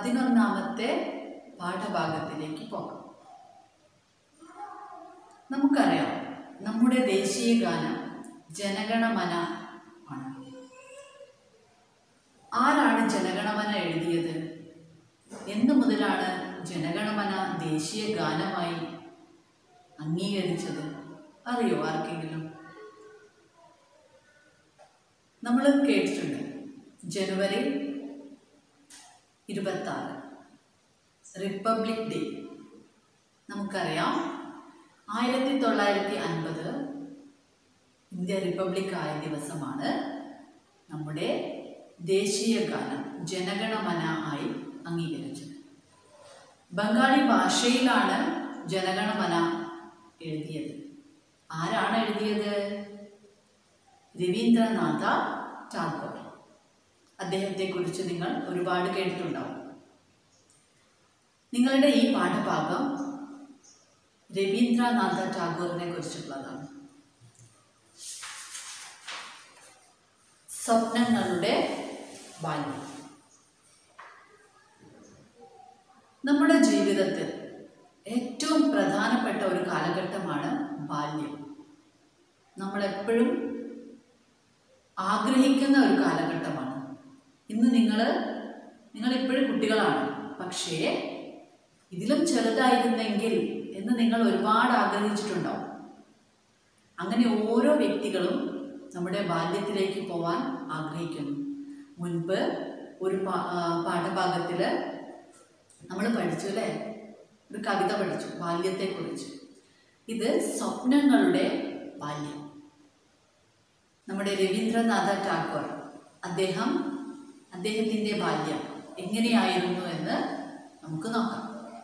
പതിനൊന്നാമത്തെ പാഠഭാഗത്തിലേക്ക് പോകാം നമുക്കറിയാം നമ്മുടെ ദേശീയ ഗാനം ജനഗണമന ആണ് ആരാണ് ജനഗണമന എഴുതിയത് എന്നു മുതലാണ് ജനഗണമന ദേശീയ ഗാനമായി അംഗീകരിച്ചത് അറിയോ ആർക്കെങ്കിലും നമ്മൾ കേട്ടിട്ടുണ്ട് ജനുവരി ഇരുപത്തി ആറ് റിപ്പബ്ലിക് ഡേ നമുക്കറിയാം ആയിരത്തി തൊള്ളായിരത്തി അൻപത് ഇന്ത്യ റിപ്പബ്ലിക് ആയ ദിവസമാണ് നമ്മുടെ ദേശീയ ഗാനം ജനഗണമന ആയി അംഗീകരിച്ചത് ബംഗാളി ഭാഷയിലാണ് ജനഗണമന എഴുതിയത് ആരാണ് എഴുതിയത് രവീന്ദ്രനാഥ ടാഗോർ അദ്ദേഹത്തെക്കുറിച്ച് നിങ്ങൾ ഒരുപാട് കേട്ടിട്ടുണ്ടാവും നിങ്ങളുടെ ഈ പാഠഭാഗം രവീന്ദ്രനാഥ ടാഗോറിനെ കുറിച്ചുള്ളതാണ് സ്വപ്നങ്ങളുടെ ബാല്യം നമ്മുടെ ജീവിതത്തിൽ ഏറ്റവും പ്രധാനപ്പെട്ട ഒരു കാലഘട്ടമാണ് ബാല്യം നമ്മളെപ്പോഴും ആഗ്രഹിക്കുന്ന ഒരു കാലഘട്ടമാണ് ഇന്ന് നിങ്ങൾ നിങ്ങൾ ഇപ്പോഴും കുട്ടികളാണ് പക്ഷേ ഇതിലും ചെറുതായിരുന്നെങ്കിൽ എന്ന് നിങ്ങൾ ഒരുപാട് ആഗ്രഹിച്ചിട്ടുണ്ടാവും അങ്ങനെ ഓരോ വ്യക്തികളും നമ്മുടെ ബാല്യത്തിലേക്ക് പോവാൻ ആഗ്രഹിക്കുന്നു മുൻപ് ഒരു പാ ആ, പാഠഭാഗത്തിൽ നമ്മൾ പഠിച്ചു അല്ലേ ഒരു കവിത പഠിച്ചു ബാല്യത്തെക്കുറിച്ച് ഇത് സ്വപ്നങ്ങളുടെ ബാല്യം നമ്മുടെ രവീന്ദ്രനാഥ ടാഗോർ അദ്ദേഹം അദ്ദേഹത്തിൻ്റെ ബാല്യം എങ്ങനെയായിരുന്നു എന്ന് നമുക്ക് നോക്കാം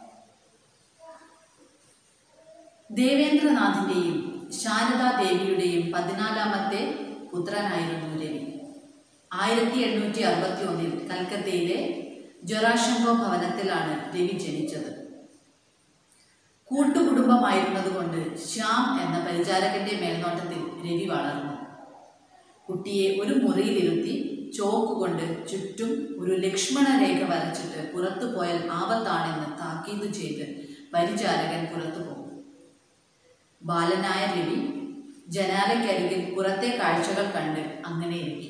ദേവേന്ദ്രനാഥിൻ്റെയും ശാരദാദേവിയുടെയും പതിനാലാമത്തെ പുത്രനായിരുന്നു രവി ആയിരത്തി എണ്ണൂറ്റി അറുപത്തി ഒന്നിൽ കൽക്കത്തയിലെ ജൊറാഷങ്കോ ഭവനത്തിലാണ് രവി ജനിച്ചത് കൂട്ടുകുടുംബമായിരുന്നതുകൊണ്ട് ശ്യാം എന്ന പരിചാരകന്റെ മേൽനോട്ടത്തിൽ രവി വളർന്നു കുട്ടിയെ ഒരു മുറിയിലിരുത്തി ചോക്ക് കൊണ്ട് ചുറ്റും ഒരു ലക്ഷ്മണ രേഖ വരച്ചിട്ട് പുറത്തു പോയാൽ ആപത്താണെന്ന് താക്കീത് ചെയ്ത് പരിചാരകൻ പുറത്തു പോകും ബാലനായ രവി ജനാലയ്ക്കരികിൽ പുറത്തെ കാഴ്ചകൾ കണ്ട് അങ്ങനെ ഇരിക്കും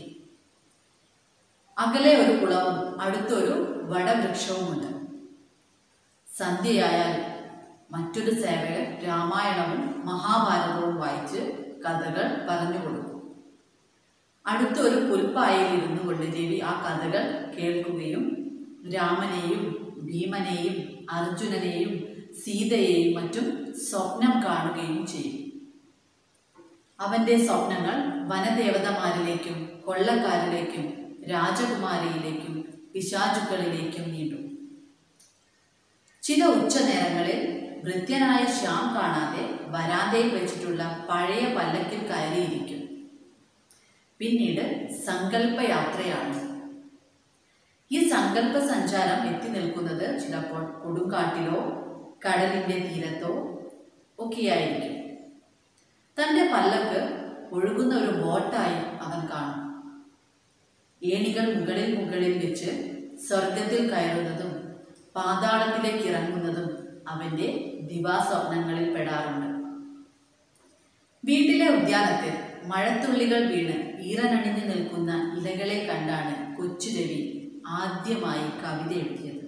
അകലെ ഒരു കുളവും അടുത്തൊരു വടവൃക്ഷവുമുണ്ട് സന്ധ്യയായാൽ മറ്റൊരു സേവകൻ രാമായണവും മഹാഭാരതവും വായിച്ച് കഥകൾ പറഞ്ഞു കൊടുക്കും അടുത്തൊരു പുൽപ്പായയിൽ ഇരുന്നു കൊണ്ട് രവി ആ കഥകൾ കേൾക്കുകയും രാമനെയും ഭീമനെയും അർജുനനെയും സീതയെയും മറ്റും സ്വപ്നം കാണുകയും ചെയ്യും അവന്റെ സ്വപ്നങ്ങൾ വനദേവതമാരിലേക്കും കൊള്ളക്കാരിലേക്കും രാജകുമാരിയിലേക്കും പിശാചുക്കളിലേക്കും നീണ്ടു ചില ഉച്ചനേരങ്ങളിൽ ഭൃത്യനായ ശ്യാം കാണാതെ വരാന്തയിൽ വെച്ചിട്ടുള്ള പഴയ പല്ലക്കിൽ കയറിയിരിക്കും പിന്നീട് സങ്കല്പയാത്രയാണ് ഈ സങ്കല്പ സഞ്ചാരം എത്തി നിൽക്കുന്നത് ചിലപ്പോൾ കൊടുങ്കാട്ടിലോ കടലിന്റെ തീരത്തോ ഒക്കെയായിരിക്കും തന്റെ പല്ലക്ക് ഒഴുകുന്ന ഒരു ബോട്ടായി അവൻ കാണും ഏണികൾ മുകളിൽ മുകളിൽ വെച്ച് സ്വർഗത്തിൽ കയറുന്നതും പാതാളത്തിലേക്ക് ഇറങ്ങുന്നതും അവന്റെ ദിവാസ്വപ്നങ്ങളിൽ പെടാറുണ്ട് വീട്ടിലെ ഉദ്യാനത്തിൽ മഴത്തുള്ളികൾ വീണ് ഈറനണിഞ്ഞു നിൽക്കുന്ന ഇലകളെ കണ്ടാണ് കൊച്ചു രവി ആദ്യമായി കവിത എഴുതിയത്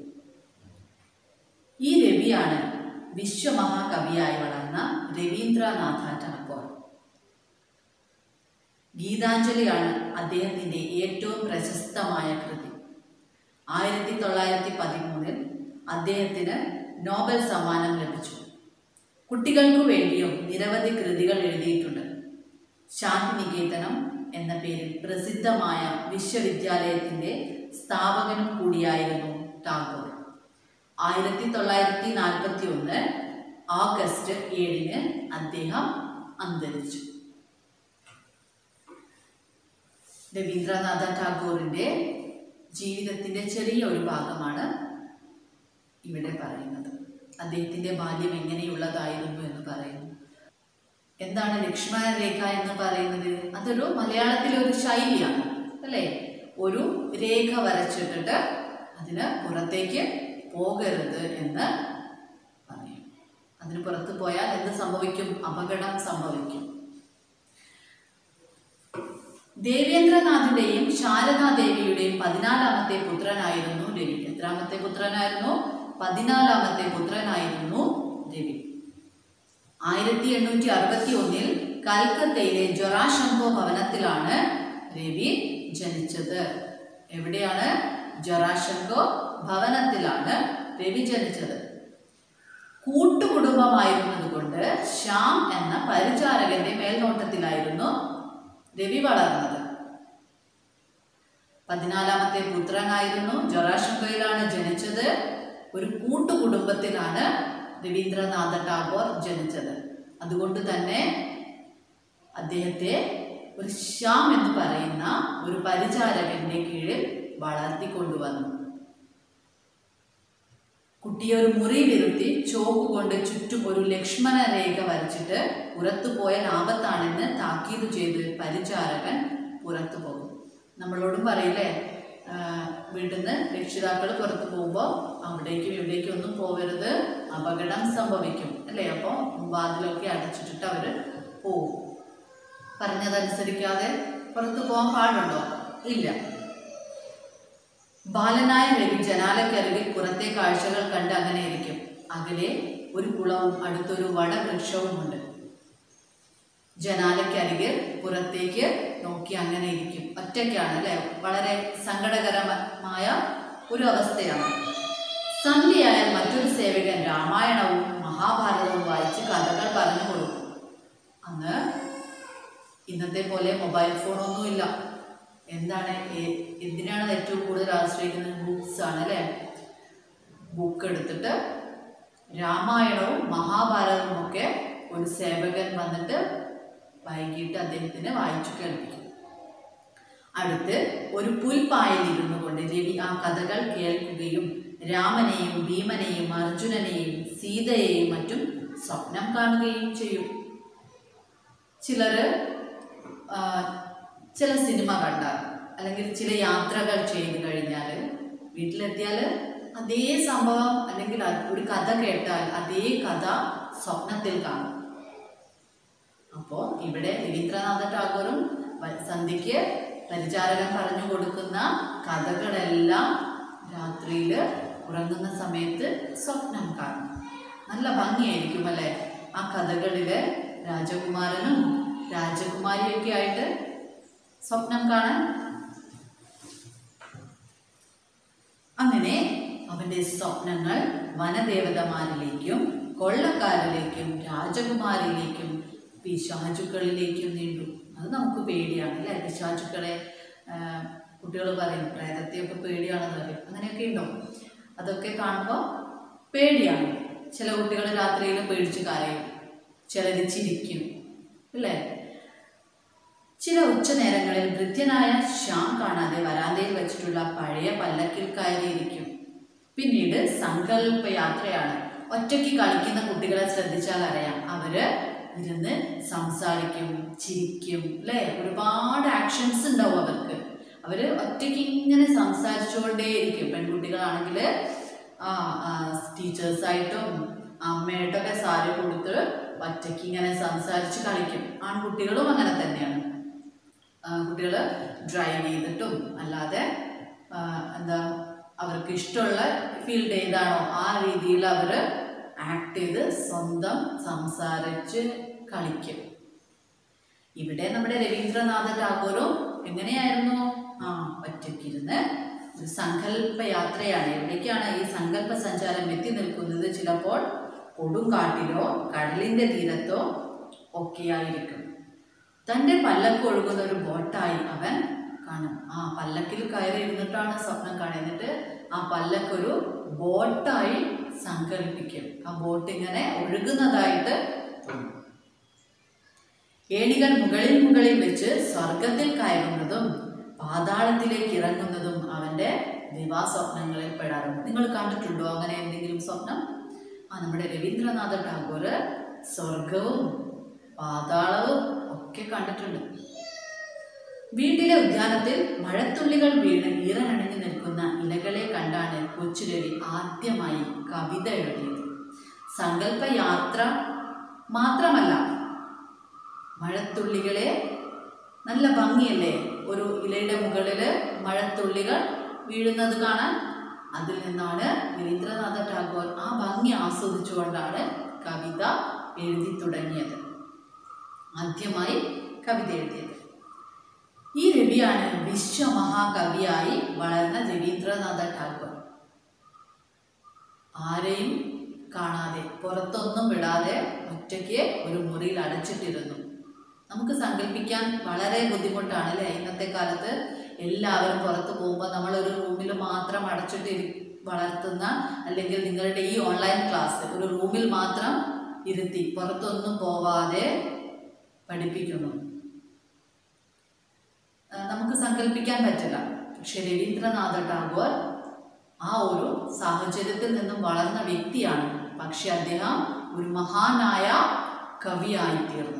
ഈ രവിയാണ് വിശ്വമഹാകവിയായി വളർന്ന രവീന്ദ്രനാഥ ടാഗോർ ഗീതാഞ്ജലിയാണ് അദ്ദേഹത്തിൻ്റെ ഏറ്റവും പ്രശസ്തമായ കൃതി ആയിരത്തി തൊള്ളായിരത്തി പതിമൂന്നിൽ അദ്ദേഹത്തിന് നോബൽ സമ്മാനം ലഭിച്ചു കുട്ടികൾക്കു വേണ്ടിയും നിരവധി കൃതികൾ എഴുതിയിട്ടുണ്ട് ശാന്തിനികേതനം എന്ന പേരിൽ പ്രസിദ്ധമായ വിശ്വവിദ്യാലയത്തിൻ്റെ സ്ഥാപകനും കൂടിയായിരുന്നു ടാഗോർ ആയിരത്തി തൊള്ളായിരത്തി നാൽപ്പത്തി ഒന്ന് ഓഗസ്റ്റ് ഏഴിന് അദ്ദേഹം അന്തരിച്ചു രവീന്ദ്രനാഥ ടാഗോറിൻ്റെ ജീവിതത്തിൻ്റെ ചെറിയ ഒരു ഭാഗമാണ് ഇവിടെ പറയുന്നത് അദ്ദേഹത്തിൻ്റെ ബാല്യം എങ്ങനെയുള്ളതായിരുന്നു എന്ന് പറയുന്നു എന്താണ് ലക്ഷ്മണ രേഖ എന്ന് പറയുന്നത് അതൊരു മലയാളത്തിലെ ഒരു ശൈലിയാണ് അല്ലേ ഒരു രേഖ വരച്ചിട്ടിട്ട് അതിന് പുറത്തേക്ക് പോകരുത് എന്ന് പറയും അതിന് പുറത്ത് പോയാൽ എന്ത് സംഭവിക്കും അപകടം സംഭവിക്കും ദേവേന്ദ്രനാഥിന്റെയും ശാരദാദേവിയുടെയും പതിനാലാമത്തെ പുത്രനായിരുന്നു രവി എത്രാമത്തെ പുത്രനായിരുന്നു പതിനാലാമത്തെ പുത്രനായിരുന്നു രവി ആയിരത്തി എണ്ണൂറ്റി അറുപത്തി ഒന്നിൽ കൽക്കത്തയിലെ ജൊറാഷങ്കോ ഭവനത്തിലാണ് രവി ജനിച്ചത് എവിടെയാണ് ജൊറാഷങ്കോ ഭവനത്തിലാണ് രവി ജനിച്ചത് കൂട്ടുകുടുംബമായിരുന്നതുകൊണ്ട് ശ്യാം എന്ന പരിചാരകന്റെ മേൽനോട്ടത്തിലായിരുന്നു രവി വളർന്നത് പതിനാലാമത്തെ പുത്രനായിരുന്നു ജൊറാഷങ്കോയിലാണ് ജനിച്ചത് ഒരു കൂട്ടുകുടുംബത്തിലാണ് രവീന്ദ്രനാഥ ടാഗോർ ജനിച്ചത് അതുകൊണ്ട് തന്നെ അദ്ദേഹത്തെ ഒരു ശ്യാം എന്ന് പറയുന്ന ഒരു പരിചാരകന്റെ കീഴിൽ വളർത്തിക്കൊണ്ടുവന്നു കുട്ടിയെ ഒരു മുറിയിലിരുത്തി ചോക്ക് കൊണ്ട് ചുറ്റും ഒരു ലക്ഷ്മണ രേഖ വരച്ചിട്ട് പുറത്തു പോയാൽ ആപത്താണെന്ന് താക്കീത് ചെയ്ത് പരിചാരകൻ പുറത്തു പോകും നമ്മളോടും പറയില്ലേ ആഹ് വീട്ടിൽ നിന്ന് രക്ഷിതാക്കൾ പുറത്തു പോകുമ്പോൾ അവിടേക്കും ഇവിടേക്കും ഒന്നും പോകരുത് അപകടം സംഭവിക്കും അല്ലേ അപ്പോൾ വാതിലൊക്കെ അടച്ചിട്ടിട്ട് അവർ പോവും പറഞ്ഞതനുസരിക്കാതെ പുറത്തു പോകാൻ പാടുണ്ടോ ഇല്ല ബാലനായ രവി ജനാലക്കരികിൽ പുറത്തെ കാഴ്ചകൾ കണ്ട് അങ്ങനെ ഇരിക്കും അകലെ ഒരു കുളവും അടുത്തൊരു വടവൃക്ഷവുമുണ്ട് ജനാലക്കരികിൽ പുറത്തേക്ക് നോക്കി അങ്ങനെ ഇരിക്കും ഒറ്റയ്ക്കാണ് അല്ലെ വളരെ സങ്കടകരമായ ഒരു അവസ്ഥയാണ് സന്ധ്യയായാൽ മറ്റൊരു സേവകൻ രാമായണവും മഹാഭാരതവും വായിച്ച് കഥകൾ പറഞ്ഞു കൊടുക്കും അന്ന് ഇന്നത്തെ പോലെ മൊബൈൽ ഫോണൊന്നുമില്ല എന്താണ് ഏ- എന്തിനാണ് ഏറ്റവും കൂടുതൽ ആശ്രയിക്കുന്നത് ബുക്സ് ആണ് അല്ലേ ബുക്ക് എടുത്തിട്ട് രാമായണവും മഹാഭാരതവും ഒക്കെ ഒരു സേവകൻ വന്നിട്ട് വൈകിട്ട് അദ്ദേഹത്തിന് വായിച്ചു കേൾപ്പിക്കും അടുത്ത് ഒരു പുൽപ്പായിൽ ഇരുന്നു കൊണ്ട് രവി ആ കഥകൾ കേൾക്കുകയും രാമനെയും ഭീമനെയും അർജുനനെയും സീതയെയും മറ്റും സ്വപ്നം കാണുകയും ചെയ്യും ചിലര് ആ, ചില സിനിമ കണ്ടാൽ അല്ലെങ്കിൽ ചില യാത്രകൾ ചെയ്തു കഴിഞ്ഞാൽ വീട്ടിലെത്തിയാൽ അതേ സംഭവം അല്ലെങ്കിൽ അത് ഒരു കഥ കേട്ടാൽ അതേ കഥ സ്വപ്നത്തിൽ കാണും അപ്പോൾ ഇവിടെ രവീന്ദ്രനാഥ ടാഗോറും വ- സന്ധ്യയ്ക്ക് പരിചാരകൻ പറഞ്ഞു കൊടുക്കുന്ന കഥകളെല്ലാം രാത്രിയിൽ ഉറങ്ങുന്ന സമയത്ത് സ്വപ്നം കാണും നല്ല ഭംഗിയായിരിക്കും അല്ലേ ആ കഥകളില് രാജകുമാരനും രാജകുമാരിയൊക്കെ ആയിട്ട് സ്വപ്നം കാണാൻ അങ്ങനെ അവന്റെ സ്വപ്നങ്ങൾ വനദേവതമാരിലേക്കും കൊള്ളക്കാരിലേക്കും രാജകുമാരിലേക്കും പിശാചുക്കളിലേക്കും നീണ്ടു അത് നമുക്ക് പേടിയാണ് അല്ലേ പിശാചുക്കളെ കുട്ടികൾ പറയും പ്രേതത്തെയൊക്കെ പേടിയാണെന്ന് പറയും അങ്ങനെയൊക്കെ ഉണ്ടോ അതൊക്കെ കാണുമ്പോൾ പേടിയാണ് ചില കുട്ടികൾ രാത്രിയിൽ പേടിച്ച് കരയും ചിലർ ചിരിക്കും അല്ലേ ചില ഉച്ചനേരങ്ങളിൽ ഭൃത്യനായ ശ്യാം കാണാതെ വരാന്തയിൽ വെച്ചിട്ടുള്ള പഴയ പല്ലക്കിൽ കയറിയിരിക്കും പിന്നീട് സങ്കല്പയാത്രയാണ് ഒറ്റയ്ക്ക് കളിക്കുന്ന കുട്ടികളെ ശ്രദ്ധിച്ചാൽ അറിയാം അവര് ഇരുന്ന് സംസാരിക്കും ചിരിക്കും അല്ലേ ഒരുപാട് ആക്ഷൻസ് ഉണ്ടാവും അവർക്ക് അവര് ഒറ്റയ്ക്ക് ഇങ്ങനെ സംസാരിച്ചുകൊണ്ടേയിരിക്കും പെൺകുട്ടികളാണെങ്കിൽ ആ ടീച്ചേഴ്സായിട്ടും അമ്മയായിട്ടൊക്കെ സാരി കൊടുത്ത് ഒറ്റയ്ക്ക് ഇങ്ങനെ സംസാരിച്ച് കളിക്കും ആൺകുട്ടികളും അങ്ങനെ തന്നെയാണ് കുട്ടികൾ ഡ്രൈവ് ചെയ്തിട്ടും അല്ലാതെ ആ, എന്താ അവർക്ക് ഇഷ്ടമുള്ള ഫീൽഡ് ഏതാണോ ആ രീതിയിൽ അവർ ആക്ട് ചെയ്ത് സ്വന്തം സംസാരിച്ച് കളിക്കും ഇവിടെ നമ്മുടെ രവീന്ദ്രനാഥ ടാഗോറും എങ്ങനെയായിരുന്നു ആ ഒറ്റയ്ക്കിരുന്ന് ഒരു സങ്കല്പ യാത്രയാണ് എവിടേക്കാണ് ഈ സങ്കല്പ സഞ്ചാരം എത്തി നിൽക്കുന്നത് ചിലപ്പോൾ കൊടുങ്കാട്ടിലോ കടലിന്റെ തീരത്തോ ഒക്കെയായിരിക്കും തൻ്റെ പല്ലക്ക് ഒഴുകുന്ന ഒരു ബോട്ടായി അവൻ കാണും ആ പല്ലക്കിൽ കയറി ഇരുന്നിട്ടാണ് സ്വപ്നം കാണുക എന്നിട്ട് ആ പല്ലക്കൊരു ബോട്ടായി സങ്കല്പിക്കും ആ ബോട്ട് ഇങ്ങനെ ഒഴുകുന്നതായിട്ട് തോന്നും ഏണികൾ മുകളിൽ മുകളിൽ വെച്ച് സ്വർഗത്തിൽ കയറുന്നതും പാതാളത്തിലേക്ക് ഇറങ്ങുന്നതും അവന്റെ ദിവാസ്വപ്നങ്ങളിൽ പെടാറുണ്ട് നിങ്ങൾ കണ്ടിട്ടുണ്ടോ അങ്ങനെ എന്തെങ്കിലും സ്വപ്നം ആ നമ്മുടെ രവീന്ദ്രനാഥ ടാഗോർ സ്വർഗവും പാതാളവും ഒക്കെ കണ്ടിട്ടുണ്ട് വീട്ടിലെ ഉദ്യാനത്തിൽ മഴത്തുള്ളികൾ വീണ് ഈറനണിഞ്ഞു നിൽക്കുന്ന ഇലകളെ കണ്ടാണ് കൊച്ചുരവി ആദ്യമായി കവിത എഴുതിയത് സങ്കല്പയാത്ര മാത്രമല്ല മഴത്തുള്ളികളെ നല്ല ഭംഗിയല്ലേ ഒരു ഇലയുടെ മുകളിൽ മഴത്തുള്ളികൾ വീഴുന്നത് കാണാൻ അതിൽ നിന്നാണ് രവീന്ദ്രനാഥ ടാഗോർ ആ ഭംഗി ആസ്വദിച്ചുകൊണ്ടാണ് കവിത എഴുതി തുടങ്ങിയത് ആദ്യമായി കവിത എഴുതിയത് ഈ രവിയാണ് വിശ്വമഹാകവിയായി വളർന്ന രവീന്ദ്രനാഥ ടാഗോർ ആരെയും കാണാതെ പുറത്തൊന്നും വിടാതെ ഒറ്റയ്ക്ക് ഒരു മുറിയിൽ അടച്ചിട്ടിരുന്നു നമുക്ക് സങ്കല്പിക്കാൻ വളരെ ബുദ്ധിമുട്ടാണ് അല്ലേ ഇന്നത്തെ കാലത്ത് എല്ലാവരും പുറത്ത് പോകുമ്പോൾ നമ്മളൊരു റൂമിൽ മാത്രം അടച്ചിട്ട് ഇരി- വളർത്തുന്ന അല്ലെങ്കിൽ നിങ്ങളുടെ ഈ ഓൺലൈൻ ക്ലാസ് ഒരു റൂമിൽ മാത്രം ഇരുത്തി പുറത്തൊന്നും പോവാതെ പഠിപ്പിക്കുന്നു ആ, നമുക്ക് സങ്കല്പിക്കാൻ പറ്റില്ല പക്ഷെ രവീന്ദ്രനാഥ ടാഗോർ ആ ഒരു സാഹചര്യത്തിൽ നിന്നും വളർന്ന വ്യക്തിയാണ് പക്ഷെ അദ്ദേഹം ഒരു മഹാനായ കവിയായി തീർന്നു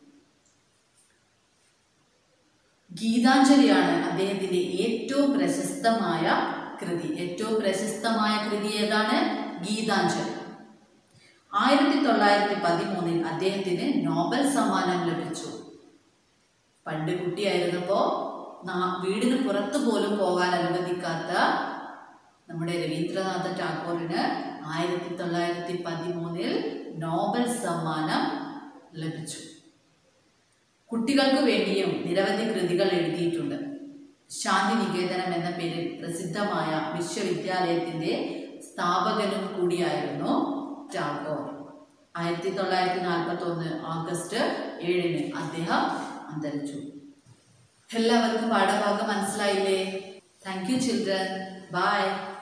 ഗീതാഞ്ജലിയാണ് അദ്ദേഹത്തിന്റെ ഏറ്റവും പ്രശസ്തമായ കൃതി ഏറ്റവും പ്രശസ്തമായ കൃതി ഏതാണ് ഗീതാഞ്ജലി ആയിരത്തി തൊള്ളായിരത്തി പതിമൂന്നിൽ അദ്ദേഹത്തിന് നോബൽ സമ്മാനം ലഭിച്ചു പണ്ട് കുട്ടിയായിരുന്നപ്പോൾ വീടിന് പുറത്തു പോലും പോകാൻ അനുവദിക്കാത്ത നമ്മുടെ രവീന്ദ്രനാഥ ടാഗോറിന് ആയിരത്തി തൊള്ളായിരത്തി പതിമൂന്നിൽ നോബൽ സമ്മാനം ലഭിച്ചു കുട്ടികൾക്ക് വേണ്ടിയും നിരവധി കൃതികൾ എഴുതിയിട്ടുണ്ട് ശാന്തി നികേതനം എന്ന പേരിൽ പ്രസിദ്ധമായ വിശ്വവിദ്യാലയത്തിന്റെ സ്ഥാപകനും കൂടിയായിരുന്നു ടാഗോർ ആയിരത്തി തൊള്ളായിരത്തി നാൽപ്പത്തി ഒന്ന് ഓഗസ്റ്റ് ഏഴിന് അദ്ദേഹം അന്തരിച്ചു എല്ലാവർക്കും പാഠഭാഗം മനസ്സിലായില്ലേ താങ്ക് യു ചിൽഡ്രൻ ബൈ